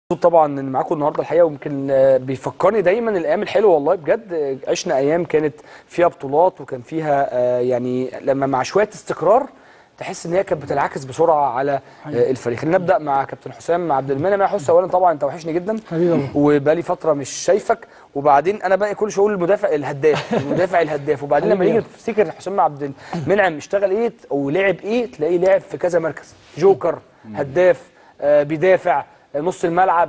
مبسوط طبعا ان معاكم النهارده الحقيقه ويمكن آه، بيفكرني دايما الايام الحلوه والله بجد آه، عشنا ايام كانت فيها بطولات وكان فيها آه، يعني لما مع شويه استقرار تحس ان هي كانت بتنعكس بسرعه على آه، الفريق خلينا نبدا مع كابتن حسام عبد المنعم يا حسام اولا طبعا انت وحشني جدا حبيبي أبو. وبقالي فتره مش شايفك وبعدين انا بقى كل شويه اقول المدافع الهداف المدافع الهداف وبعدين لما حبيبي نيجي نفتكر حسام عبد المنعم اشتغل ايه او لعب ايه تلاقيه لعب في كذا مركز جوكر هداف آه، بيدافع آه، نص الملعب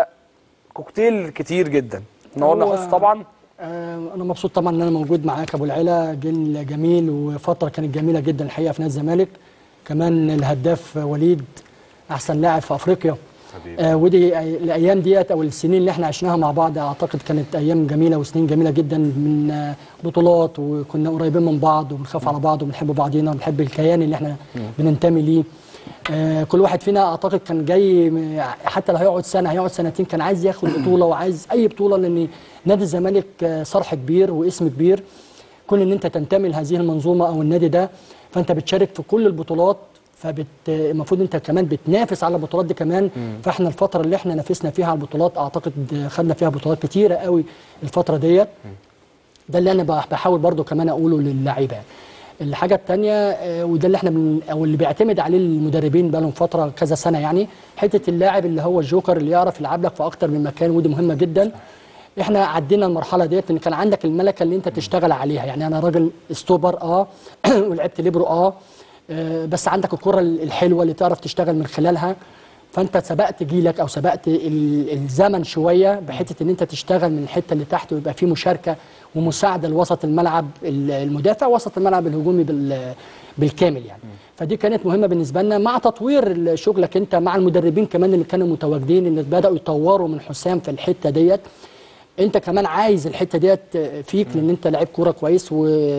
فكوكتيل كتير جدا نورنا هو- حس طبعا آه، انا مبسوط طبعا ان انا موجود معاك ابو العلا جيل جميل وفتره كانت جميله جدا الحقيقه في نادي الزمالك كمان الهداف وليد احسن لاعب في افريقيا آه ودي أي- الايام ديت او السنين اللي احنا عشناها مع بعض اعتقد كانت ايام جميله وسنين جميله جدا من آه، بطولات وكنا قريبين من بعض وبنخاف على بعض وبنحب بعضينا وبنحب الكيان اللي احنا بننتمي ليه آه، كل واحد فينا اعتقد كان جاي م- حتى لو هيقعد سنه هيقعد سنتين كان عايز ياخد بطوله وعايز اي بطوله لان نادي الزمالك آه، صرح كبير واسم كبير كون ان انت تنتمي لهذه المنظومه او النادي ده فانت بتشارك في كل البطولات فبت المفروض انت كمان بتنافس على البطولات دي كمان فاحنا الفتره اللي احنا نافسنا فيها على البطولات اعتقد آه، خدنا فيها بطولات كتيره قوي الفتره ديت ده اللي انا بح- بحاول برضو كمان اقوله للعيبه يعني. الحاجه الثانيه وده اللي احنا من او اللي بيعتمد عليه المدربين بقى لهم فتره كذا سنه يعني حته اللاعب اللي هو الجوكر اللي يعرف يلعب لك في اكتر من مكان ودي مهمه جدا احنا عدينا المرحله ديت ان كان عندك الملكه اللي انت تشتغل عليها يعني انا راجل ستوبر اه ولعبت ليبرو اه آه، بس عندك الكره الحلوه اللي تعرف تشتغل من خلالها فانت سبقت جيلك او سبقت ال- الزمن شويه بحته ان انت تشتغل من الحته اللي تحت ويبقى في مشاركه ومساعده لوسط الملعب ال- المدافع وسط الملعب الهجومي بال- بالكامل يعني فدي كانت مهمه بالنسبه لنا مع تطوير شغلك انت مع المدربين كمان اللي كانوا متواجدين اللي بداوا يطوروا من حسام في الحته ديت انت كمان عايز الحته ديت فيك لان انت لعيب كوره كويس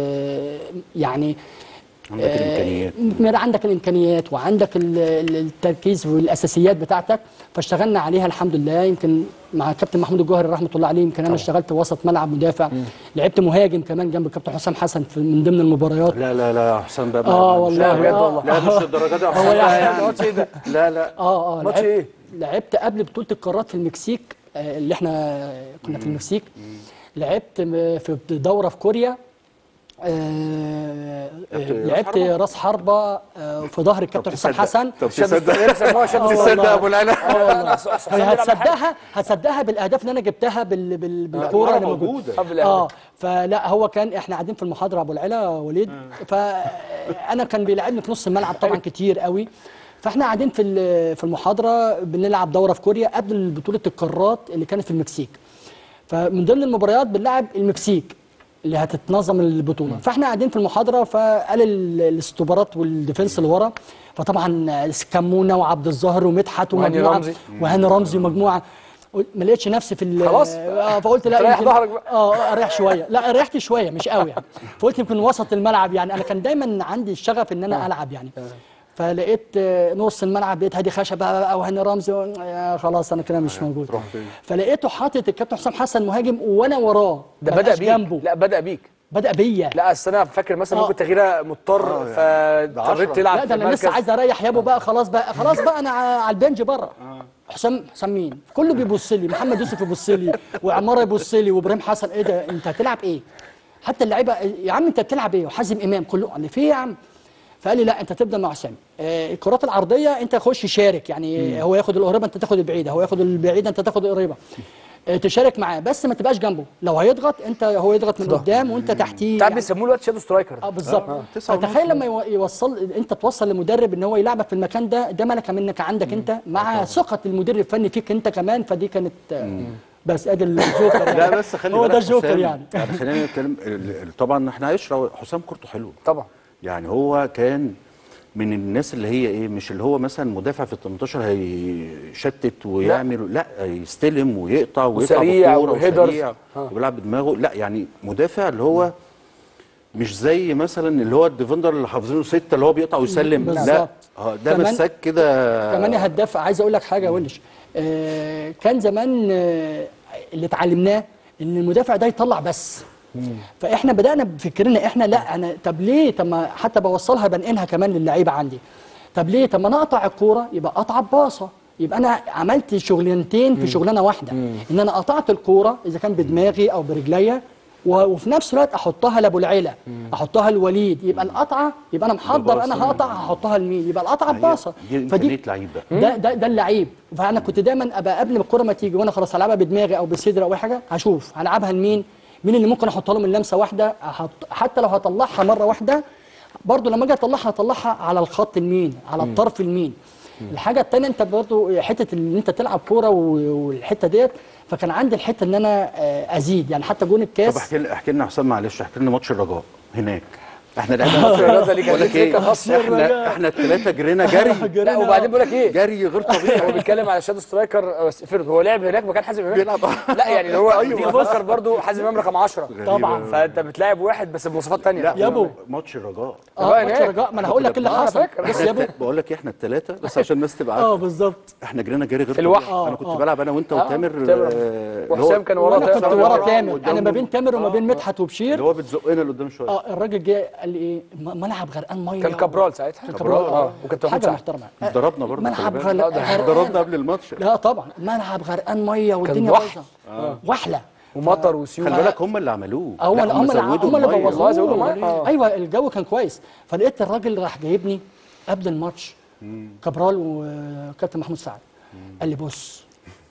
ويعني عندك الامكانيات آه، عندك الامكانيات وعندك ال- ال- التركيز والاساسيات بتاعتك فاشتغلنا عليها الحمد لله يمكن مع كابتن محمود الجوهري رحمه الله عليه يمكن انا اشتغلت وسط ملعب مدافع لعبت مهاجم كمان جنب الكابتن حسام حسن في من ضمن المباريات لا لا لا يا حسام بقى اه مش- والله بجد آه. والله. لا مش الدرجه دي يا هو حسام يعني- يعني ماتش ايه ده؟ لا لا اه اه ماتش لعبت ايه؟ لعبت قبل بطوله القارات في المكسيك آه، اللي احنا كنا في المكسيك لعبت م- في دوره في كوريا آه، آه، لعبت راس لعبت حربة؟ راس حربه آه، في ظهر الكابتن حسام تصدق- حسن طب شد تصدق السماء شد آه السماء. تصدق يا ابو العلا هي هتصدقها هتصدقها بالاهداف اللي انا جبتها بال... بال... بالكوره اللي موجوده موجوده قبل اه فلا هو كان احنا قاعدين في المحاضره ابو العلا وليد فانا كان بيلعبني في نص الملعب طبعا كتير قوي فاحنا قاعدين في ال- في المحاضره بنلعب دوره في كوريا قبل بطوله القارات اللي كانت في المكسيك فمن ضمن المباريات بنلعب المكسيك اللي هتتنظم البطوله فاحنا قاعدين في المحاضره فقال ال- الاستوبرات والديفنس اللي ورا فطبعا كمونه وعبد الظاهر ومدحت وهاني ومجموعه رمزي. وهاني رمزي ومجموعه ما لقيتش نفسي في ال- خلاص. آه، فقلت لا تريح يمكن- ظهرك بقى. اه اريح شويه لا ريحت شويه مش قوي يعني فقلت يمكن وسط الملعب يعني انا كان دايما عندي الشغف ان انا العب يعني فلقيت آه، نص الملعب لقيت هادي خشبه بقى وهاني رمزي و- آه، خلاص انا كده مش موجود تروح فين؟ فلقيته حاطط الكابتن حسام حسن مهاجم وانا وراه ده ما بدا بقاش بيك جنبه لا بدا بيك بدا بيا لا اصل انا فاكر مثلا آه. ممكن تغييره مضطر آه، يعني ده فاضطريت عشرة. تلعب لا في ده انا لسه المركز عايز اريح يابا بقى خلاص بقى خلاص بقى انا ع- على البنج بره حسام حسام مين كله بيبص لي محمد يوسف يبص لي وعماره يبص لي وابراهيم حسن ايه ده انت هتلعب ايه حتى اللعيبه يا عم انت بتلعب ايه وحازم امام كله قال لي في إيه يا عم فقال لي لا انت تبدا مع حسام آه، الكرات العرضيه انت خش شارك يعني هو ياخد القريبه انت تاخد البعيده هو ياخد البعيده انت تاخد القريبه آه، تشارك معاه بس ما تبقاش جنبه لو هيضغط انت هو يضغط من قدام وانت تحتيه بتاع يعني. بيسموه الوقت شادو سترايكر اه بالظبط تسعة ونص فتخيل لما يو- يوصل انت توصل لمدرب ان هو يلعبك في المكان ده ده ملكه منك عندك انت مع ثقه المدير الفني فيك انت كمان فدي كانت آه، بس ادي الجوكر يعني. لا بس خلي هو بالك ده الجوكر حسام- يعني يعني خلينا نتكلم ال- ال- طبعا احنا عشره حسام كورته حلوه طبعا يعني هو كان من الناس اللي هي ايه مش اللي هو مثلا مدافع في ال 18 هيشتت ويعمل لا, يستلم ويقطع ويقطع وسريع بالكوره وهيدرز. وسريع آه. وبيلعب بدماغه لا يعني مدافع اللي هو مش زي مثلا اللي هو الديفندر اللي حافظينه سته اللي هو بيقطع ويسلم لا بالظبط. اه ده كمان- مساك كده كمان يا هداف عايز اقول لك حاجه يا ولش آه كان زمان آه اللي اتعلمناه ان المدافع ده يطلع بس فاحنا بدانا بفكرنا احنا لا انا طب ليه طب ما حتى بوصلها بنقلها كمان للعيبه عندي طب ليه طب ما انا اقطع الكوره يبقى اقطع باصه يبقى انا عملت شغلانتين في شغلانه واحده ان انا قطعت الكوره اذا كان بدماغي او برجليا و- وفي نفس الوقت احطها لابو العيله احطها لوليد يبقى القطعه يبقى انا محضر انا باصة. هقطع هحطها لمين يبقى القطعه هي- بباصه دي فدي امكانيه لعيب بقى ده ده ده اللعيب فانا كنت دايما ابقى قبل ما الكوره ما تيجي وانا خلاص هلعبها بدماغي او بصدري او اي حاجه هشوف هلعبها لمين مين اللي ممكن احطها له من لمسه واحده أحط حتى لو هطلعها مره واحده برضو لما اجي اطلعها هطلعها على الخط اليمين على الطرف اليمين الحاجه الثانيه انت برضو حته ان انت تلعب كوره و- والحته ديت فكان عندي الحته ان انا آه، ازيد يعني حتى جون طب الكاس احكي لنا احكي لنا حسام معلش احكي لنا ماتش الرجاء هناك احنا لعبنا ماتش الرجاء اللي كان بقول لك ليه ايه سكة خاصة. احنا احنا الثلاثه جرينا جري لا وبعدين بقول لك ايه جري غير هو طبيعي بيتكلم على شادو سترايكر آه، فيرد هو لعب هناك مكان حازم امام بيلعب. لا يعني اللي هو أيوة. تيجي تفكر برضه حازم امام رقم 10 طبعا فانت بتلاعب واحد بس بمواصفات ثانيه لا يا أبو. ماتش الرجاء اه بقى ماتش هناك. رجاء ما انا هقول لك ايه اللي آه، حصل فاكر. بص يا ابو بقول لك إيه، احنا الثلاثه بس عشان الناس تبقى اه عارفه بالظبط احنا جرينا جري غير في الوحل. طبيعي. انا آه، كنت آه. بلعب انا وانت آه، وتامر تامر. آه، اللي هو- وحسام كان ورا وانا كنت تامر. ورا آه، تامر قدامه. انا ما بين تامر وما بين مدحت وبشير اللي هو بتزقنا لقدام شويه اه الراجل جه قال لي ايه م- ملعب غرقان ميه كان كابرال ساعتها كان كابرال اه وكابتن محمود حاجه سعد محترمه ضربنا برضه ملعب خلي بالك. غرقان ضربنا قبل الماتش لا طبعا ملعب غرقان ميه والدنيا وحل. بايظه وحله ومطر وسيول خلي بالك هم اللي عملوه هم لا، اللي هم اللي زودوا هم اللي المية. بوظوه زودوا المية. آه. ايوه الجو كان كويس فلقيت الراجل راح جايبني قبل الماتش كابرال وكابتن محمود سعد قال لي بص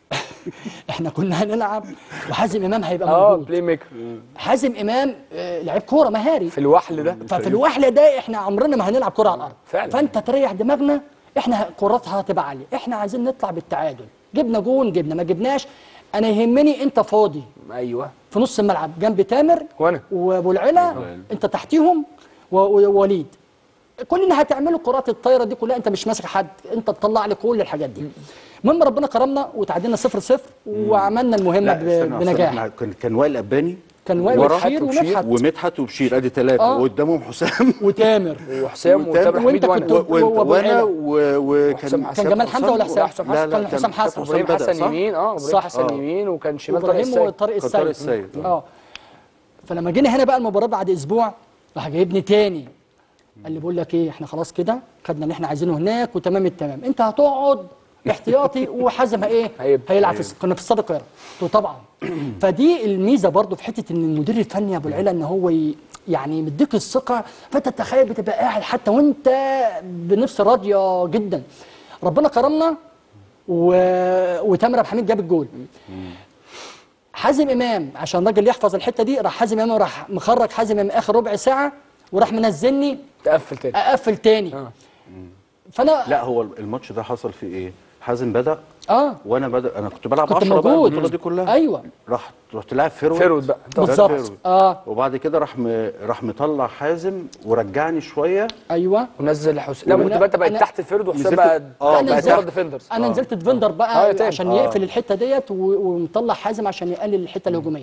احنا كنا هنلعب وحازم امام هيبقى اه موجود بلاي ميكر حازم امام آه، لعيب كوره مهاري في الوحل ده ففي الوحله ده احنا عمرنا ما هنلعب كره على الارض فعلا. فانت تريح دماغنا احنا كراتها هتبقى عاليه احنا عايزين نطلع بالتعادل جبنا جون جبنا ما جبناش انا يهمني انت فاضي ايوه في نص الملعب جنب تامر وانا وابو العلا انت تحتيهم و- ووليد كل اللي هتعمله كرات الطايره دي كلها انت مش ماسك حد انت تطلع لي كل الحاجات دي المهم ربنا كرمنا وتعادلنا 0 0 وعملنا المهمه لا ب- استنى، أصل بنجاح إحنا كان كان وائل اباني كان وائل ورا وبشير وبشير ومدحت ومدحت وبشير ادي ثلاثه آه. وقدامهم حسام وتامر وحسام وتامر. وتامر وأنت حميد كنت وانا و- وانت وأبو وانا العلا. و- وحسام وكان حسن. كان جمال حمزه ولا لا، حسام؟ حسام لا حسن لا كان حسام حسن. حسام ابراهيم بدأ حسن صح؟ يمين اه ابراهيم صح. حسن آه. يمين وكان شمال طارق ابراهيم السيد وطارق كان طارق السيد السيد. اه فلما جينا هنا بقى المباراه بعد اسبوع راح جايبني تاني قال لي بقول لك ايه احنا خلاص كده خدنا اللي احنا عايزينه هناك وتمام التمام انت هتقعد احتياطي وحازم ايه هيبدأ. هيلعب في كنا في استاد القاهره قلت له طبعا فدي الميزه برضو في حته ان المدير الفني يا ابو العلا ان هو ي- يعني مديك الثقه فانت تخيل بتبقى قاعد حتى وانت بنفس راضيه جدا ربنا كرمنا و... وتامر عبد الحميد جاب الجول حازم امام عشان الراجل يحفظ الحته دي راح حازم امام راح مخرج حازم امام اخر ربع ساعه وراح منزلني تقفل تاني اقفل تاني آه. فانا لا هو الماتش ده حصل فيه ايه حازم بدا اه وانا بدا انا كنت بلعب كنت 10 بقى موجود. البطوله دي كلها ايوه راح رحت لاعب فيرود فيرود بقى. ده بالظبط. فيرود. آه. وبعد كده راح م... راح مطلع حازم ورجعني شويه ايوه ونزل حسام لا وأنا- ممكن تبقى انت بقت أنا- تحت الفيرد وحسام نزلت- بقى آه، أنا بقى نزلت- تحت ديفندرز انا نزلت ديفندر آه، بقى تاني. عشان آه. يقفل الحته ديت و- ومطلع حازم عشان يقلل الحته الهجوميه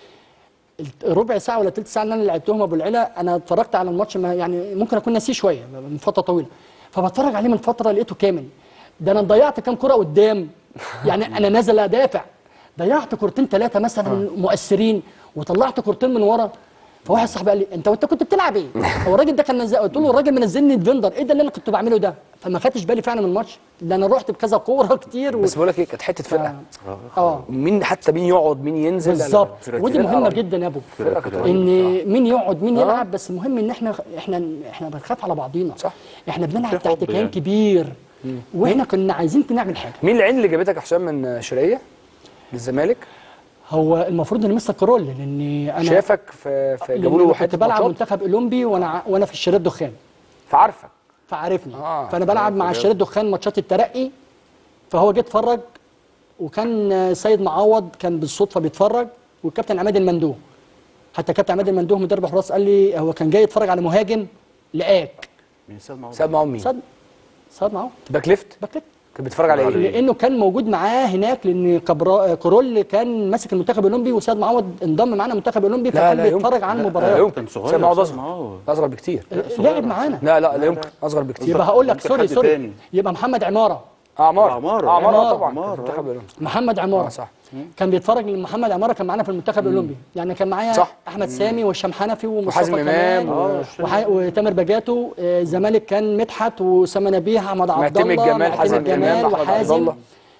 الت- ربع ساعه ولا ثلث ساعه اللي انا لعبتهم ابو العلا انا اتفرجت على الماتش ما يعني ممكن اكون ناسيه شويه من فتره طويله فبتفرج عليه من فتره لقيته كامل ده انا ضيعت كام كره قدام يعني انا نازل ادافع ضيعت كورتين ثلاثه مثلا مؤثرين وطلعت كورتين من ورا فواحد صاحبي قال لي انت وانت كنت بتلعب ايه؟ هو الراجل ده كان نزل قلت له الراجل منزلني ديفندر ايه ده اللي انا كنت بعمله ده؟ فما خدتش بالي فعلا من الماتش ده انا رحت بكذا كوره كتير و... بس بقول لك ايه كانت حته فرقه اه مين حتى مين يقعد مين ينزل لا، لا، لا. بالظبط فرقة ودي فرقة مهمه رهيبة. جدا يا ابو فرقة كانت رهيبة. ان مين يقعد مين يلعب بس المهم ان احنا احنا احنا بنخاف على بعضينا صح. احنا بنلعب في تحت حب كيان يعني. كبير واحنا كنا عايزين نعمل حاجه مين العين اللي جابتك يا حسام من شرقيه للزمالك هو المفروض ان مستر كرول لان انا شافك في في جابوا لأن له أنا كنت حته بلعب ماتشات منتخب اولمبي وانا ع- وانا في الشريط دخان فعارفك فعارفني آه. فانا بلعب مع الشريط دخان ماتشات الترقي فهو جه اتفرج وكان آه، سيد معوض كان بالصدفه بيتفرج والكابتن عماد المندوه حتى كابتن عماد المندوه مدرب حراس قال لي هو كان جاي يتفرج على مهاجم لقاك مين ساب معاه ساب معاهم مين صد صد معاه باك ليفت باك ليفت. كان بيتفرج على ايه لانه كان موجود معاه هناك لان كبرا كرول كان ماسك المنتخب الاولمبي وسيد معوض انضم معانا المنتخب الاولمبي لا، فكان لا يمكن. بيتفرج على لا المباريات يمكن كان صغير ساب معوض ساب اصغر معاه. اصغر بكتير لعب معانا لا لا لا يمكن اصغر بكتير يبقى هقول لك ممكن سوري حد سوري تاني. يبقى محمد عماره عمار عمارة. عمار عمارة. طبعا عمارة. المنتخب الأولمبي. محمد عماره آه، صح. كان بيتفرج محمد عماره كان معانا في المنتخب الاولمبي يعني كان معايا صح. احمد سامي وهشام حنفي ومصطفى وحازم كمال إمام و... و- وح... وتامر بجاتو آه، الزمالك كان مدحت واسامه نبيه احمد عبد معتمد الله جمال، معتمد حازم جمال إمام، أحمد عبد وحازم الله.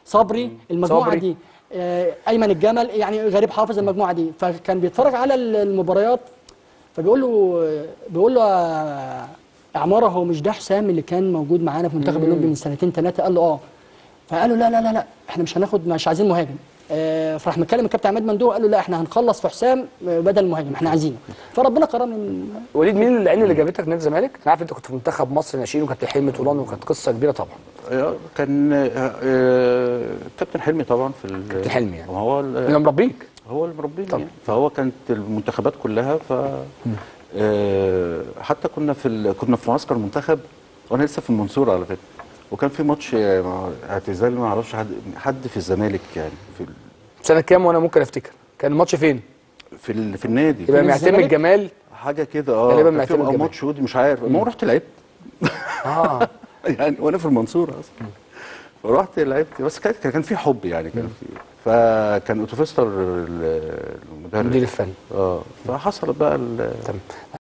صبري المجموعه صبري. دي آه، ايمن الجمل يعني غريب حافظ المجموعه دي فكان بيتفرج على ال- المباريات فبيقول له بيقول له يا عماره هو مش ده حسام اللي كان موجود معانا في منتخب الاولمبي من سنتين ثلاثه قال له اه فقال له لا لا لا لا احنا مش هناخد مش عايزين مهاجم آه، فراح مكلم الكابتن عماد مندوب قال له لا احنا هنخلص في حسام آه، بدل المهاجم احنا عايزينه فربنا كرم من وليد مين العين اللي جابتك نادي الزمالك؟ انا عارف انت كنت في منتخب مصر ناشئين وكابتن حلمي طولان وكانت قصه كبيره طبعا آه، كان آه، آه، كابتن حلمي طبعا في ال- كابتن حلمي يعني. هو ال- اللي مربيك هو اللي مربيني طبعا. يعني. فهو كانت المنتخبات كلها ف آه، حتى كنا في ال... كنا في معسكر المنتخب وانا لسه في المنصوره على فكره وكان في ماتش آه، مع- اعتزال ما اعرفش حد حد في الزمالك يعني في ال... سنه كام وانا ممكن افتكر كان الماتش فين؟ في, ال... في النادي يبقى فين معتمد الزمالك؟ جمال حاجه كده اه غالباً كان في معتمد أو جمال. ماتش ودي مش عارف ما هو رحت لعبت اه يعني وانا في المنصوره اصلا فرحت لعبت بس كان كان في حب يعني كان في فكان اوتوفيستر ال- المدرب المدير الفني اه فحصل بقى ال- تمام